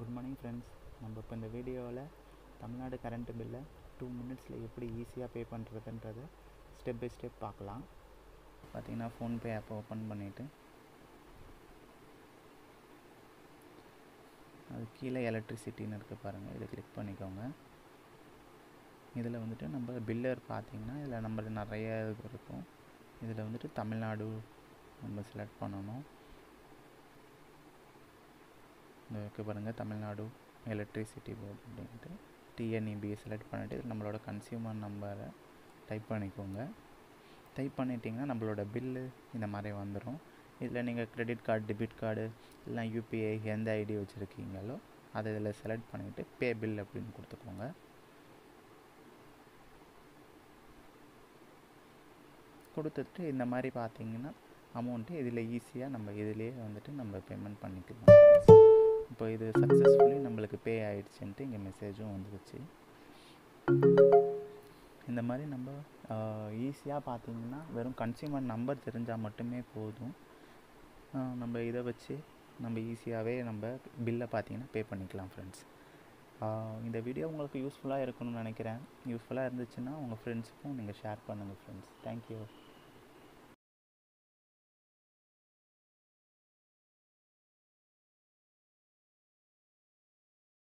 good morning friends நம்ம இப்போ இந்த வீடியோவில் தமிழ்நாடு கரண்ட் பில்லை டூ மினிட்ஸில் எப்படி ஈஸியாக பே பண்ணுறதுன்றதை ஸ்டெப் பை ஸ்டெப் பார்க்கலாம் பார்த்தீங்கன்னா ஃபோன்பே ஆப்பை ஓப்பன் பண்ணிவிட்டு அது கீழே எலக்ட்ரிசிட்டின்னு இருக்குது பாருங்கள் இதை கிளிக் பண்ணிக்கோங்க இதில் வந்துட்டு நம்ம பில்லர் பார்த்தீங்கன்னா இதில் நம்ம நிறைய இது இருக்கும் இதில் வந்துட்டு தமிழ்நாடு நம்ம செலக்ட் பண்ணணும் இந்த இருக்கு பாருங்கள் தமிழ்நாடு எலக்ட்ரிசிட்டி போர்டு அப்படின்ட்டு டிஎன்இபியை செலக்ட் பண்ணிவிட்டு இதில் நம்மளோட கன்சியூமர் நம்பரை டைப் பண்ணிக்கோங்க டைப் பண்ணிட்டீங்கன்னா நம்மளோட பில்லு இந்த மாதிரி வந்துடும் இதில் நீங்கள் கிரெடிட் கார்டு டெபிட் கார்டு இல்லை யூபிஐ எந்த ஐடி வச்சுருக்கீங்களோ அதை இதில் செலக்ட் பண்ணிவிட்டு பே பில் அப்படின்னு கொடுத்துக்கோங்க கொடுத்துட்டு இந்த மாதிரி பார்த்தீங்கன்னா அமௌண்ட்டு இதில் ஈஸியாக நம்ம இதிலேயே வந்துட்டு நம்ம பேமெண்ட் பண்ணிக்கலாம் இப்போ இது சக்ஸஸ்ஃபுல்லி நம்மளுக்கு பே ஆயிடுச்சுன்ட்டு இங்கே மெசேஜும் வந்துருச்சு இந்த மாதிரி நம்ம ஈஸியாக பார்த்தீங்கன்னா வெறும் கன்சியூமர் நம்பர் தெரிஞ்சால் மட்டுமே போதும் நம்ம இதை வச்சு நம்ம ஈஸியாகவே நம்ம பில்லை பார்த்தீங்கன்னா பே பண்ணிக்கலாம் ஃப்ரெண்ட்ஸ் இந்த வீடியோ உங்களுக்கு யூஸ்ஃபுல்லாக இருக்கணும்னு நினைக்கிறேன் யூஸ்ஃபுல்லாக இருந்துச்சுன்னா உங்கள் ஃப்ரெண்ட்ஸுக்கும் நீங்கள் ஷேர் பண்ணுங்கள் ஃப்ரெண்ட்ஸ் தேங்க்யூ